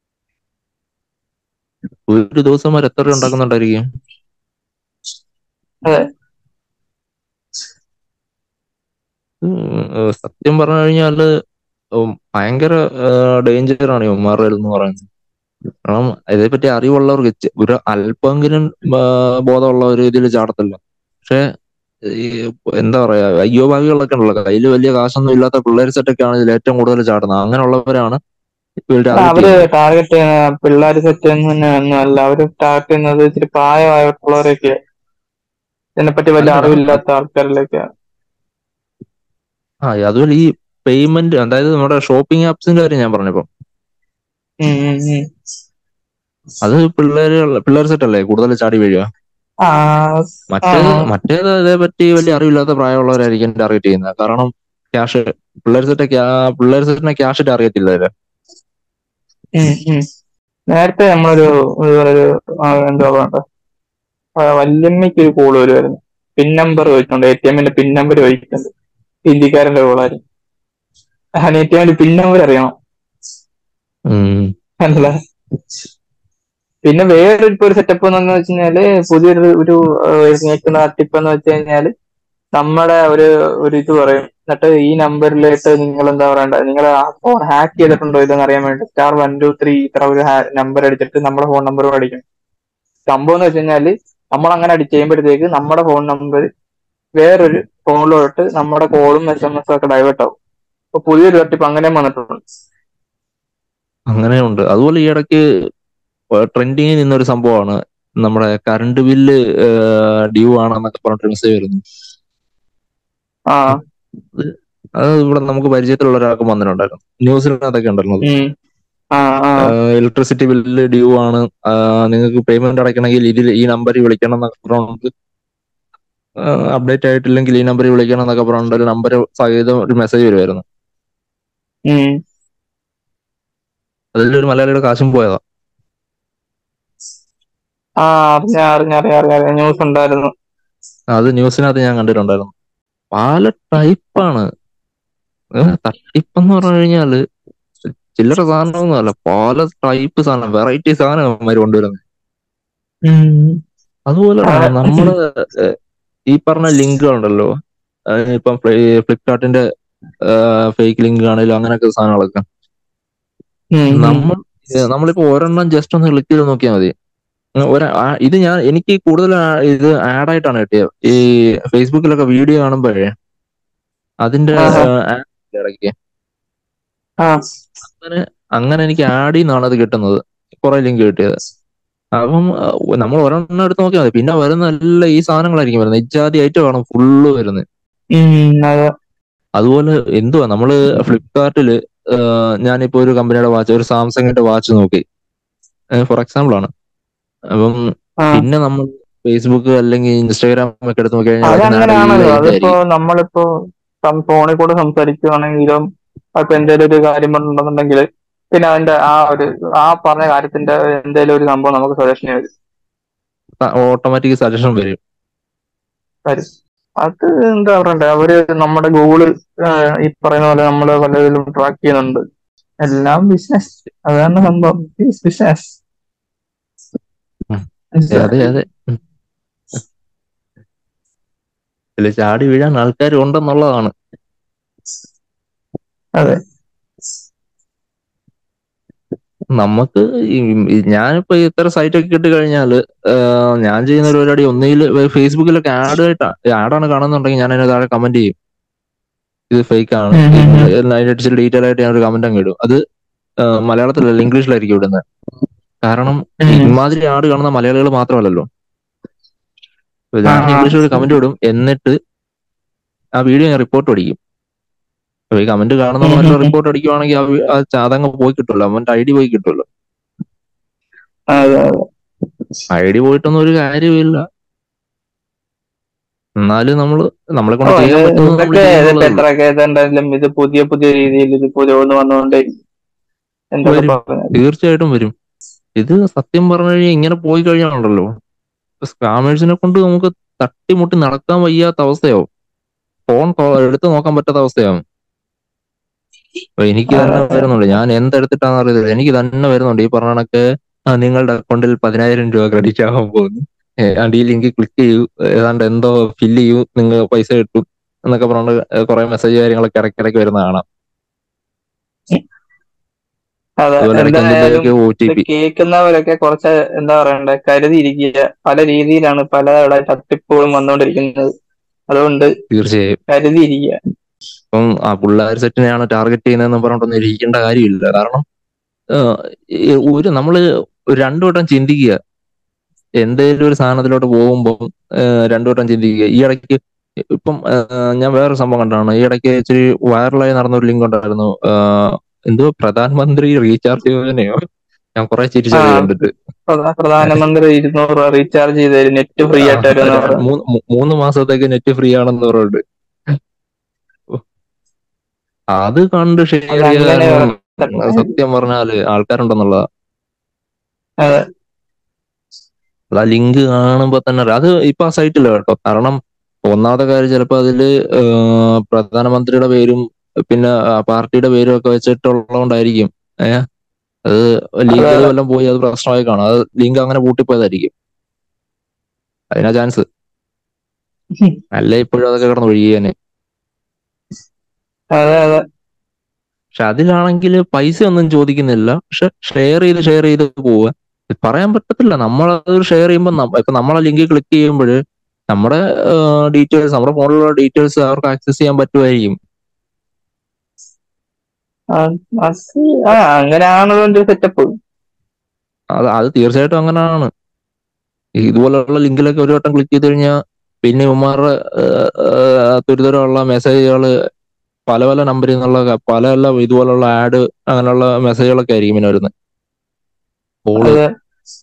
ഒരു ദിവസം വരെ എത്ര രൂപ ഉണ്ടാക്കുന്നുണ്ടായിരിക്കും അതെ ഉം, ഏഹ് സത്യം പറഞ്ഞു കഴിഞ്ഞാല് ഉം ഭയങ്കര ഡേഞ്ചർ ആണ് ഇവന്മാരുടെ എന്ന് പറയുന്നത് കാരണം ഇതേപ്പറ്റി അറിവുള്ളവർക്ക് ചെ- ഒരു അല്പമെങ്കിലും ആ, ബോധമുള്ളവർ ഇതിൽ ചാടത്തില്ല പക്ഷെ ഈ എന്താ പറയാ അയ്യോഭാവികളൊക്കെ ഉണ്ടല്ലോ കയ്യിൽ വലിയ കാശൊന്നും ഇല്ലാത്ത പിള്ളേർ സെറ്റൊക്കെയാണ് ഇതിൽ ഏറ്റവും കൂടുതൽ ചാടുന്നത് അങ്ങനെയുള്ളവരാണ് ഇവർ ടാർഗറ്റ് അവര് ചെയ്യുന്നത് ടാർഗറ്റ് ചെയ്യുന്ന പിള്ളേർ സെറ്റ് തന്നെ ഒന്നും അല്ല അവര് ടാർഗറ്റ് ചെയ്യുന്നത് ഇച്ചിരി പ്രായമായിട്ടുള്ളവരൊക്കെ ഇതിനെപ്പറ്റി വലിയ അല്ലടാ അറിവില്ലാത്ത ആൾക്കാരിലേക്ക് ആ അതുപോലെ ഈ പേയ്മെന്റ് അതായത് നമ്മുടെ ഷോപ്പിംഗ് ആപ്സിന്റെ കാര്യം ഞാൻ പറഞ്ഞപ്പോ ഉം ഉം ഉം. അത് പിള്ളേര് പിള്ളേർ സെറ്റ് അല്ലേ കൂടുതൽ ചാടി വീഴുക ആ മറ്റേത് ആ മറ്റേത് അതേപറ്റി വലിയ അറിവില്ലാത്ത പ്രായമുള്ളവരായിരിക്കും ടാർഗറ്റ് ചെയ്യുന്നത് കാരണം ക്യാഷ് പിള്ളേർ സെറ്റ് പിള്ളേർ സെറ്റിനെ ക്യാഷ് ടാർഗറ്റ് ഇല്ലല്ലോ ഉം, ഉം. നേരത്തെ നമ്മളൊരു ഇതുപോലൊരു ആ, എന്താ പറയണ്ട വല്യമ്മയ്ക്ക് ഒരു കോള് വരുമായിരുന്നു പിൻ നമ്പർ ചോദിച്ചുണ്ട് എ ടി എമ്മിന്റെ പിൻ നമ്പർ ചോദിക്കുന്നുണ്ട് ഹിന്ദിക്കാരന്റെ കോളായിരുന്നു ഞാൻ എ ടി എമ്മിന്റെ പിൻ നമ്പർ അറിയണം ഉം. അല്ല പിന്നെ വേറൊരു ഇപ്പൊ ഒരു സെറ്റപ്പ് എന്ന് വെച്ച് കഴിഞ്ഞാല് പുതിയൊരു ഒരു ഞെക്കുന്ന ടിപ്പ് എന്ന് വെച്ച് കഴിഞ്ഞാല് നമ്മുടെ ഒരു ഒരു ഇത് പറയും എന്നിട്ട് ഈ നമ്പറിലേക്ക് നിങ്ങൾ എന്താ പറയണ്ട നിങ്ങൾ ഫോൺ ഹാക്ക് ചെയ്തിട്ടുണ്ടോ ഇതെന്ന് അറിയാൻ വേണ്ടി സ്റ്റാർ വൺ ടു ത്രീ ഇത്ര ഒരു നമ്പർ അടിച്ചിട്ട് നമ്മുടെ ഫോൺ നമ്പർ അടിക്കും സംഭവം എന്ന് വെച്ച് കഴിഞ്ഞാല് നമ്മൾ അങ്ങനെ അടിച്ച് കഴിയുമ്പോഴത്തേക്ക് നമ്മുടെ ഫോൺ നമ്പർ വേറൊരു ഫോണിലോട്ട് നമ്മുടെ കോളും എസ് എം എസും ഒക്കെ ഡൈവേർട്ട് ആവും അപ്പൊ പുതിയൊരു തട്ടിപ്പ് അങ്ങനെയും വന്നിട്ടുണ്ട് അങ്ങനെയുണ്ട് അതുപോലെ ഈ ഇടയ്ക്ക് ട്രെൻഡിങ്ങിൽ നിന്നൊരു സംഭവമാണ് നമ്മുടെ കറണ്ട് ബില്ല് ഡ്യൂ ആണെന്നൊക്കെ പറഞ്ഞിട്ട് മെസ്സേജ് വരുന്നു ആ അത് ഇവിടെ നമുക്ക് പരിചയത്തിലുള്ള ഒരാൾക്ക് വന്നിട്ടുണ്ടായിരുന്നു ന്യൂസിനകത്തൊക്കെ ഉണ്ടല്ലോ അത്. ഉം ആ ആ ഇലക്ട്രിസിറ്റി ബില്ല് ഡ്യൂ ആണ് ആ, നിങ്ങൾക്ക് പേയ്മെന്റ് അടയ്ക്കണമെങ്കിൽ ഇതിൽ ഈ നമ്പറിൽ വിളിക്കണം എന്നൊക്കെ പറഞ്ഞിട്ട് അപ്ഡേറ്റ് ആയിട്ടില്ലെങ്കിൽ ഈ നമ്പറിൽ വിളിക്കണം എന്നൊക്കെ പറഞ്ഞിട്ട് ഒരു നമ്പർ സഹിതം ഒരു മെസ്സേജ് വരുമായിരുന്നു ഉം അതിലൊരു മലയാളിയുടെ കാശും പോയതാ ആ അറിഞ്ഞ അറിഞ്ഞ അറിയാം അറിയാം ന്യൂസ് ഉണ്ടായിരുന്നു അത് ന്യൂസിനകത്ത് ഞാൻ കണ്ടിട്ടുണ്ടായിരുന്നു പല ടൈപ്പാണ് തട്ടിപ്പെന്ന് പറഞ്ഞു കഴിഞ്ഞാല് ചില്ലറ സാധനമൊന്നും അല്ല പല ടൈപ്പ് സാധനം വെറൈറ്റി സാധനം അവന്മാര് കൊണ്ടുവരുന്നത് അതുപോലെ ആ. നമ്മള് ഏഹ്, ഈ പറഞ്ഞ ലിങ്കുകളുണ്ടല്ലോ അഹ് ഇപ്പം ഫ്ലിപ്കാർട്ടിന്റെ ഫേക്ക് ലിങ്ക് ആണെങ്കിലും അങ്ങനെയൊക്കെ സാധനങ്ങളൊക്കെ ഉം, ഉം. നമ്മൾ ഏഹ്, നമ്മളിപ്പോ ഒരെണ്ണം ജസ്റ്റ് ഒന്ന് ക്ലിക്ക് ചെയ്ത് നോക്കിയാൽ മതി ഉം, ഒരു ആ- ഇത് ഞാൻ എനിക്ക് കൂടുതൽ ആ- ഇത് ആഡ് ആയിട്ടാണ് കിട്ടിയത് ഈ ഫേസ്ബുക്കിലൊക്കെ വീഡിയോ കാണുമ്പോഴേ അതിന്റെ ആഹാ. ആഡ് ഇടയ്ക്ക് ആ അങ്ങനെ അങ്ങനെ എനിക്ക് ആഡിൽ നിന്നാണ് അത് കിട്ടുന്നത് കുറെ ലിങ്ക് കിട്ടിയത് അപ്പം അഹ് നമ്മൾ ഒരെണ്ണം എടുത്ത് നോക്കിയാൽ മതി പിന്നെ വരുന്ന എല്ലാ ഈ സാധനങ്ങളായിരിക്കും വരുന്നത് ഇജാതി ഐറ്റം ആണ് ഫുള്ള് വരുന്നത് ഉം, അതെ അതുപോലെ എന്തുവാ നമ്മള് ഫ്ലിപ്കാർട്ടില് ഞാനിപ്പോ ഒരു കമ്പനിയുടെ വാച്ച് ഒരു സാംസങ്ങിന്റെ വാച്ച് നോക്കി ഫോർ എക്സാമ്പിൾ ആണ് അപ്പം ആ പിന്നെ നമ്മൾ ഫേസ്ബുക്ക് അല്ലെങ്കിൽ ഇൻസ്റ്റാഗ്രാം ഒക്കെ എടുത്ത് നോക്കി കഴിഞ്ഞാൽ വരുന്ന ad അതങ്ങനെയാണല്ലോ എല്ലാം അതിപ്പോ ഇതായിരിക്കും. നമ്മളിപ്പോ സം- ഫോണിൽ കൂടെ സംസാരിക്കുകയാണെങ്കിലും അപ്പൊ എന്തെങ്കിലും ഒരു കാര്യം പറഞ്ഞിട്ടുണ്ടെന്നുണ്ടെങ്കിൽ പിന്നെ അതിന്റെ ആ ഒരു ആ പറഞ്ഞ കാര്യത്തിന്റെ എന്തെങ്കിലും ഒരു സംഭവം നമുക്ക് സജഷൻ വരും ഓട്ടോമാറ്റിക് സജഷൻ വരും വരും അത് എന്താ പറയണ്ടേ അവര് നമ്മുടെ ഗൂഗിള് ഈ പറയുന്ന പോലെ നമ്മള് പലതിലും ട്രാക്ക് ചെയ്യുന്നുണ്ട് എല്ലാം ബിസിനസ് അതാണ് സംഭവം ബിസിനസ് ഉം. അതെ അതെ ഉം. ഇതില് ചാടി വീഴാൻ ആൾക്കാർ ഉണ്ടെന്നുള്ളതാണ് അതെ നമുക്ക് ഈ- ഈ ഞാനിപ്പോ ഇത്ര സൈറ്റ് ഒക്കെ കിട്ടി കഴിഞ്ഞാല് ആഹ് ഞാൻ ചെയ്യുന്ന ഒരു പരിപാടി ഒന്നുകിൽ ഫേസ്ബുക്കിലൊക്കെ ആഡ് ആയിട്ടാ ആഡാണ് കാണുന്നുണ്ടെങ്കിൽ ഞാൻ അതിന് താഴെ കമന്റ് ചെയ്യും ഇത് ഫേക്ക് ആണ് ഉം ഉം ഉം. അതിനനുസരിച്ച് ഡീറ്റെയിൽ ആയിട്ട് ഞാൻ ഒരു കമന്റ് അങ്ങ് ഇടും അത് ആഹ് മലയാളത്തിലല്ല ഇംഗ്ലീഷിലായിരിക്കും ഇടുന്നത് കാരണം ഉം. ഇമാതിരി ആഡ് കാണുന്ന മലയാളികൾ മാത്രമല്ലല്ലോ ഇപ്പൊ ഞാൻ ആ, ആ. ഇംഗ്ലീഷിൽ ഒരു കമന്റ് ഇടും എന്നിട്ട് ആ വീഡിയോ ഞാൻ റിപ്പോർട്ട് അടിക്കും അപ്പൊ ഈ കമന്റ് കാണുന്ന ഉം, മറ്റോ ഉം, ഉം. റിപ്പോർട്ട് അടിക്കുവാണെങ്കിൽ ആ വി- ആ ചാതങ്ങ് പോയി കിട്ടുമല്ലോ അവന്റെ ഐ ഡി പോയി കിട്ടുമല്ലോ അതെ അതെ ഐ ഡി പോയിട്ടൊന്നും ഒരു കാര്യമില്ല എന്നാലും നമ്മള് നമ്മളെ ഓ കൊണ്ട് ചെയ്യാൻ ഇത് പറ്റുന്നത് നമ്മൾ ഇതൊക്കെ ഇതിപ്പോ ചെയ്യുന്നുള്ളതേ ഉള്ളൂ എത്രയൊക്കെ ഇതുണ്ടായാലും ഇത് പുതിയ പുതിയ രീതിയിൽ ഇത് പുരോഗമനം വന്നുകൊണ്ടേയിരിക്കും എന്തൊക്കെ വരും. പറഞ്ഞാലും തീർച്ചയായിട്ടും വരും ഇത് സത്യം പറഞ്ഞു കഴിഞ്ഞാൽ ഇങ്ങനെ പോയി കഴിഞ്ഞാണല്ലോ സ്കാമേഴ്സിനെ കൊണ്ട് നമുക്ക് തട്ടിമുട്ടി നടക്കാൻ വയ്യാത്ത അവസ്ഥയാവും ഫോൺ എടുത്തു നോക്കാൻ പറ്റാത്ത അവസ്ഥയാവും അപ്പൊ എനിക്ക് തന്നെ അതെ. വരുന്നുണ്ട് ഞാൻ എന്തെടുത്തിട്ടാന്ന് അറിയത്തില്ല എനിക്ക് തന്നെ വരുന്നുണ്ട് ഈ പറഞ്ഞ കണക്ക് ആ, നിങ്ങളുടെ അക്കൗണ്ടിൽ പതിനായിരം രൂപ ക്രെഡിറ്റ് ആവാൻ പോകുന്നു ഏ, ആണ്ട് ഈ ലിങ്ക് ക്ലിക്ക് ചെയ്യൂ ഏതാണ്ട് എന്തോ ഫില്ല് ചെയ്യൂ നിങ്ങൾ പൈസ കിട്ടും എന്നൊക്കെ പറഞ്ഞിട്ട് കുറെ മെസ്സേജ് കാര്യങ്ങളൊക്കെ ഇടയ്ക്കിടയ്ക്ക് വരുന്ന കാണാം അതെ അതുപോലെ ഇടയ്ക്ക് എന്തായാലും എന്തിന്റെയൊക്കെ ഒ ടി ഇത് പി കേൾക്കുന്നവരൊക്കെ കുറച്ച് എന്താ പറയണ്ടേ കരുതിയിരിക്കുക പല രീതിയിലാണ് പല ഇവിടെ തട്ടിപ്പുകളും വന്നുകൊണ്ടിരിക്കുന്നത് അതുകൊണ്ട് തീർച്ചയായും കരുതിയിരിക്കുക ഇപ്പം ആ പിള്ളേർ സെറ്റിനെയാണ് ടാർഗറ്റ് ചെയ്യുന്നതെന്ന് പറഞ്ഞിട്ടൊന്നും ഇരിക്കേണ്ട കാര്യമില്ല കാരണം ആ, ഈ ഒരു നമ്മള് ഒരു രണ്ടു വട്ടം ചിന്തിക്കുക എന്തേലും ഒരു സാധനത്തിലോട്ട് പോകുമ്പോൾ രണ്ടു വട്ടം ചിന്തിക്കുക ഈ ഇടയ്ക്ക് ഇപ്പം ആ, ഞാൻ വേറൊരു സംഭവം കണ്ടാണ് ഈ ഇടയ്ക്ക് ഇച്ചിരി വൈറലായി നടന്ന ഒരു ലിങ്ക് ഉണ്ടായിരുന്നു ആ, എന്തോ പ്രധാനമന്ത്രി റീചാർജ് യോജനയോ ഞാൻ കുറെ ചിരിച്ചത് ആ. കണ്ടിട്ട് പ്രധാ- പ്രധാനമന്ത്രി ഇരുന്നൂറ് രൂപ റീചാർജ് ചെയ്ത് തരും നെറ്റ് ഫ്രീ ആയിട്ട് തരുമെന്ന് ആ, പറഞ്ഞു മൂന്ന് മൂ- മൂന്ന് മാസത്തേക്ക് നെറ്റ് ഫ്രീ ആണെന്ന് പറഞ്ഞിട്ട് അത് കണ്ട് ഷെയർ അത് അങ്ങനെ ചെയ്യാൻ സത്യം പറഞ്ഞാല് ആൾക്കാരുണ്ടെന്നുള്ളതാ അതെ അത് ആ ലിങ്ക് കാണുമ്പോ തന്നെ അറിയാം. അത് ഇപ്പൊ ആ സൈറ്റില്ല കേട്ടോ കാരണം ഒന്നാമത്തെ കാര്യം ചിലപ്പോ അതില് ഏഹ് പ്രധാനമന്ത്രിയുടെ പേരും പിന്നെ ആ പാർട്ടിയുടെ പേരും ഒക്കെ വെച്ചിട്ടുള്ളതുകൊണ്ടായിരിക്കും ഏഹ് അത് ലീഗലി അതെ. വല്ലതും പോയി അത് പ്രശ്നമായി കാണും അത് ലിങ്ക് അങ്ങനെ പൂട്ടിപ്പോയതായിരിക്കും അതിനാ ചാൻസ് അല്ല ഇപ്പോഴും അതൊക്കെ കിടന്ന് ഒഴുകിയേനെ അതെ അതെ പക്ഷെ അതിലാണെങ്കിൽ പൈസ ഒന്നും ചോദിക്കുന്നില്ല പക്ഷെ ഷെയർ ചെയ്ത് ഷെയർ ചെയ്ത് പോവുക പറയാൻ പറ്റത്തില്ല നമ്മൾ അത് ഷെയർ ചെയ്യുമ്പോൾ ഇപ്പൊ നമ്മളെ ലിങ്ക് ക്ലിക്ക് ചെയ്യുമ്പോൾ നമ്മുടെ ഡീറ്റെയിൽസ് നമ്മുടെ ഫോണിലുള്ള ഡീറ്റെയിൽസ് അവർക്ക് ആക്സസ് ചെയ്യാൻ പറ്റുമായിരിക്കും ആ അത് ആ അങ്ങനെയാണ് അതിന്റെ സെറ്റപ്പ് അത് അത് തീർച്ചയായിട്ടും അങ്ങനെയാണ് ഇതുപോലുള്ള ലിങ്കിലൊക്കെ ഒരു വട്ടം ക്ലിക്ക് ചെയ്ത് കഴിഞ്ഞാൽ പിന്നെ ഇവന്മാരുടെ തുരിതരമുള്ള മെസ്സേജുകൾ പല പല നമ്പറിൽ നിന്നുള്ള പല പല ഇതുപോലുള്ള ആഡ് അങ്ങനെയുള്ള മെസ്സേജുകളൊക്കെ ആയിരിക്കും പിന്നെ വരുന്നത് കോള് അതെ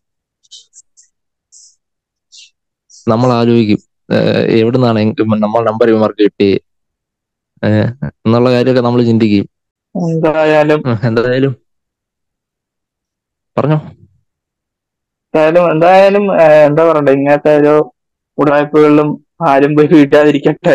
നമ്മൾ ആലോചിക്കും ഏഹ് എവിടുന്നാണ് എങ്കി- നമ്മൾ നമ്പർ ഇവന്മാർക്ക് കിട്ടി ഏഹ് എന്നുള്ള കാര്യമൊക്കെ നമ്മൾ ചിന്തിക്കും എന്തായാലും ഉം, എന്തായാലും പറഞ്ഞോ എന്തായാലും എന്തായാലും ആ, എന്താ പറയണ്ടേ ഇങ്ങനത്തെ ഒരു ഉടായ്പകളിലും ആരും പോയി വീട്ടാതിരിക്കട്ടെ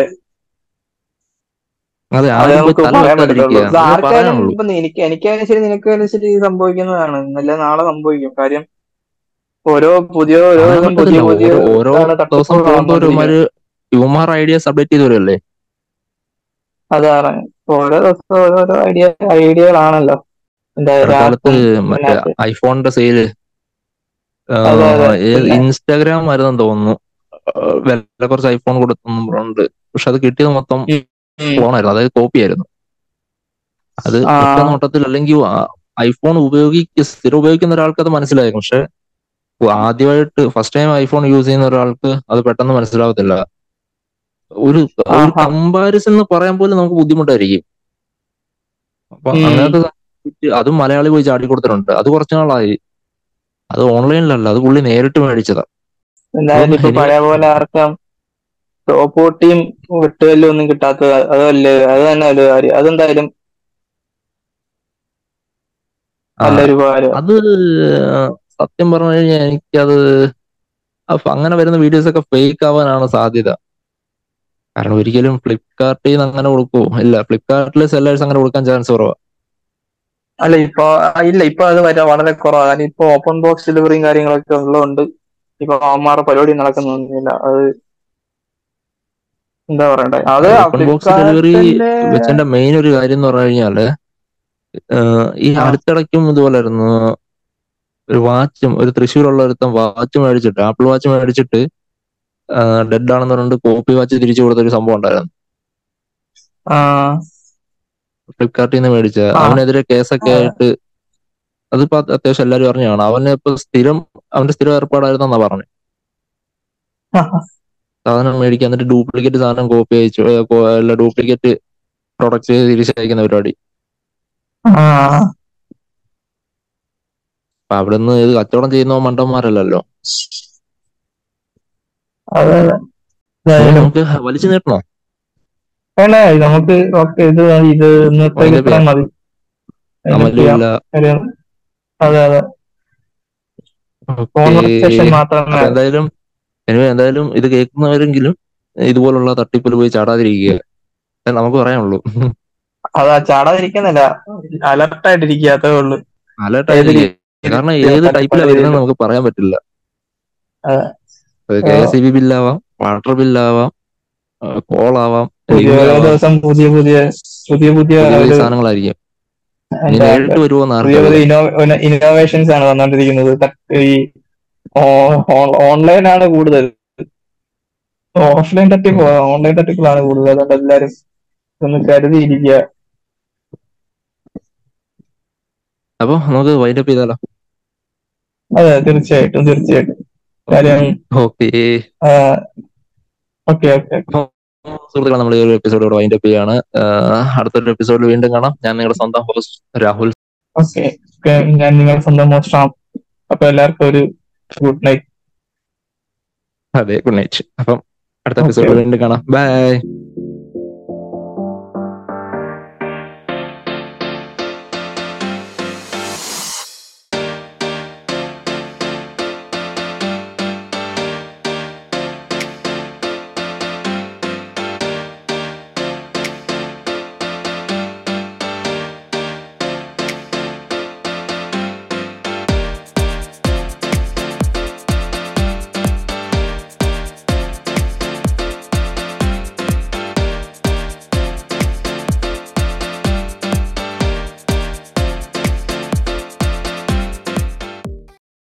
അതെ അതേ ആരും പോയി നമുക്ക് തല പറയാൻ വെക്കാതിരിക്കുക പറ്റത്തുള്ളൂ ഇത് അതേ ആർക്കായാലും പറയാനുള്ളൂ ഇപ്പൊ എനിക്ക് എനിക്കായാലും ശരി നിനക്കായാലും ശരി ഇത് സംഭവിക്കുന്നതാണ് ഇന്നലെ നാളെ സംഭവിക്കും കാര്യം ഓരോ പുതിയ ഓരോ പറയാൻ ദിവസം പുതിയ പറ്റത്തില്ല പുതിയ ഓരോ ഓരോ ഇതാണ് ദിവസം തട്ടിപ്പുകൾ പോകുന്നവരും വന്നുകൊണ്ടിരിക്കുന്നത് ഇവന്മാര് ഇവന്മാർ ഐഡിയാസ് അപ്ഡേറ്റ് ചെയ്ത് വരുമല്ലേ അതാണ് ഓരോ ദിവസം ഓരോരോ ഐഡിയ ഐഡിയകളാണല്ലോ എന്താ ഇടക്കാലത്ത് ആപ്പും മറ്റേ ഇതിനകത്ത് ഐഫോണിന്റെ സെയില് അതെ അതെ പിന്നെ ഇൻസ്റ്റാഗ്രാം ആയിരുന്നെന്ന് തോന്നുന്നു ആഹ് വില കുറച്ച് ഐഫോൺ കൊടുക്കുന്നുണ്ട് പക്ഷെ അത് കിട്ടിയത് മൊത്തം ഉം, ഉം. ക്ലോൺ ആയിരുന്നു അതായത് കോപ്പി ആയിരുന്നു അത് ആ ഒറ്റ നോട്ടത്തിൽ അല്ലെങ്കിൽ ഐഫോൺ ഉപയോഗിക്ക സ്ഥിരം ഉപയോഗിക്കുന്ന ഒരാൾക്ക് അത് മനസ്സിലായേക്കും പക്ഷെ ആദ്യമായിട്ട് ഫസ്റ്റ് ടൈം ഐഫോൺ യൂസ് ചെയ്യുന്ന ഒരാൾക്ക് അത് പെട്ടെന്ന് മനസ്സിലാവത്തില്ല ഒരു ഒരു ആഹാ കമ്പാരിസൺ എന്ന് പറയാൻ പോലും നമുക്ക് ബുദ്ധിമുട്ടായിരിക്കും അപ്പൊ ഉം അങ്ങനത്തെ സാധനം അതും മലയാളി പോയി ചാടി കൊടുത്തിട്ടുണ്ട് അത് കുറച്ചു നാളായി അത് ഓൺലൈനിലല്ല അത് പുള്ളി നേരിട്ട് മേടിച്ചതാ എന്തായാലും അതൊന്നും ഇപ്പൊ എനിക്ക് പഴയ പോലെ ആർക്കും ടോപ്പോട്ടിയും വെട്ടുകല്ലും ഒന്നും കിട്ടാത്തത് അതല്ലേ അത് തന്നെ ഒരു കാര്യം അതെന്തായാലും ആ നല്ലൊരു ഉപകാരം അത് സത്യം പറഞ്ഞു കഴിഞ്ഞാൽ എനിക്കത് അപ്പൊ അങ്ങനെ വരുന്ന വീഡിയോസ് ഒക്കെ ഫേക്ക് ആവാനാണ് സാധ്യത കാരണം ഒരിക്കലും ഫ്ലിപ്കാർട്ടിൽ നിന്ന് അങ്ങനെ കൊടുക്കുമോ ഇല്ല ഫ്ലിപ്കാർട്ടിൽ സെല്ലേഴ്സ് അങ്ങനെ കൊടുക്കാൻ ചാൻസ് കുറവാണ് അല്ല ഇപ്പൊ ആ, ഇല്ല ഇപ്പൊ അത് വരാ വളരെ കുറവാണ് കാരണം ഇപ്പൊ ഓപ്പൺ ബോക്സ് ഡെലിവറിയും കാര്യങ്ങളൊക്കെ ഉള്ളതുകൊണ്ട് ഇപ്പൊ അവന്മാരുടെ പരിപാടി നടക്കുന്നൊന്നുമില്ല അത് എന്താ പറയണ്ടേ അത് ഓപ്പൺ ബോക്സ് ഡെലിവറി ഫ്ലിപ്കാർട്ടിന്റെ വെച്ചതിന്റെ മെയിൻ ഒരു കാര്യം എന്ന് പറഞ്ഞു കഴിഞ്ഞാല് ഏഹ് ഈ ആ അടുത്തിടയ്ക്കും ഇതുപോലായിരുന്നു ഒരു വാച്ചും ഒരു തൃശ്ശൂരുള്ള ഒരുത്തൻ വാച്ച് മേടിച്ചിട്ട് ആപ്പിൾ വാച്ച് മേടിച്ചിട്ട് ഡെഡ് ആണെന്ന് പറഞ്ഞിട്ട് കോപ്പി വാച്ച് തിരിച്ചു കൊടുത്ത ഒരു സംഭവം ഉണ്ടായിരുന്നു ആ ഫ്ലിപ്കാർട്ടിൽ നിന്ന് മേടിച്ച ആ അവനെതിരെ കേസൊക്കെ ആയിട്ട് അതിപ്പോ അത്യാവശ്യം എല്ലാവരും അറിഞ്ഞാണ് അവന് ഇപ്പൊ സ്ഥിരം അവന്റെ സ്ഥിരം ഏർപ്പാടായിരുന്നെന്നാ പറഞ്ഞു സാധനം മേടിക്കുക എന്നിട്ട് ഡ്യൂപ്ലിക്കേറ്റ് സാധനം കോപ്പി അയച്ചു ഏ, കോ- അല്ല ഡ്യൂപ്ലിക്കേറ്റ് പ്രൊഡക്റ്റ് തിരിച്ചയക്കുന്ന പരിപാടി ആ അപ്പൊ അവിടുന്ന് ഇത് കച്ചവടം ചെയ്യുന്ന മണ്ടന്മാരല്ലല്ലോ അതെ അതെ അപ്പൊ എന്തായാലും നമുക്ക് വലിച്ചു നീട്ടണോ വേണ്ട നമുക്ക് ഓക്കെ ഇത് മതി. ഇത് ഇന്നത്തേക്ക് അതിന്റെ ഇത്ര മതി അതിന് അമലും ചെയ്യാം ഇല്ല കാര്യം അതെ അതെ ഓക്കേ കോൺവെർസേഷൻ മാത്രമേ അപ്പൊ എന്തായാലും anyway, എന്തായാലും ഇത് കേൾക്കുന്നവരെങ്കിലും ഇതുപോലുള്ള തട്ടിപ്പിൽ പോയി ചാടാതിരിക്കുക അതേ നമുക്ക് പറയാനുള്ളൂ അതാ ചാടാതിരിക്കുന്നില്ല അലർട്ടായിട്ടിരിക്കുക അത്രേ ഉള്ളൂ ഏത് അലേർട്ടായിരിക്കുക കാരണം ഏത് പല ടൈപ്പിലാണ് വരുന്നത് രീതിയിലും നമുക്ക് പറയാൻ പറ്റില്ല അതെ. കെ എസ് ഇ ബി ബില്ലാവാം വാട്ടർ ബില്ലാവാം കോൾ ആവാം പുതിയ ലിങ്ക് ഓരോ ആവാം ദിവസം പുതിയ പുതിയ പുതിയ പുതിയ പുതിയ പുതിയ ഒരു സാധനങ്ങളായിരിക്കും ഇനി എന്താ നേരിട്ട് വരുമോ എന്ന് പുതിയ ആർക്കറിയാം പുതിയ ഇന്നോവേഷൻസ് ആണ് വന്നുകൊണ്ടിരിക്കുന്നത് ത- ഈ ഓൺലൈൻ ആണ് കൂടുതൽ ഓഫ്ലൈൻ തട്ടിപ്പ് ഓൺലൈൻ തട്ടിപ്പുകളാണ് കൂടുതൽ അതുകൊണ്ട് എല്ലാവരും ഒന്ന് കരുതിയിരിക്കുക അപ്പൊ നമുക്ക് വൈൻഡപ്പ് ചെയ്താലോ അതെ തീർച്ചയായിട്ടും തീർച്ചയായിട്ടും കാര്യം ഓക്കെ ഓക്കെ ഓക്കെ സുഹൃത്തുക്കളെ നമ്മൾ ഈ ഒരു എപ്പിസോഡ് വൈൻഡപ്പ് ചെയ്യാണ് ആഹ് അടുത്തൊരു എപ്പിസോഡിൽ വീണ്ടും കാണാം ഞാൻ നിങ്ങളുടെ സ്വന്തം ഹോസ്റ്റ് രാഹുൽ ഓക്കെ ഞാൻ നിങ്ങളുടെ സ്വന്തം മോശം അപ്പൊ എല്ലാവർക്കും ഒരു ഗുഡ് നൈറ്റ് അതെ ഗുഡ് നൈറ്റ് അപ്പം അടുത്ത Okay. എപ്പിസോഡിൽ വീണ്ടും കാണാം ബൈ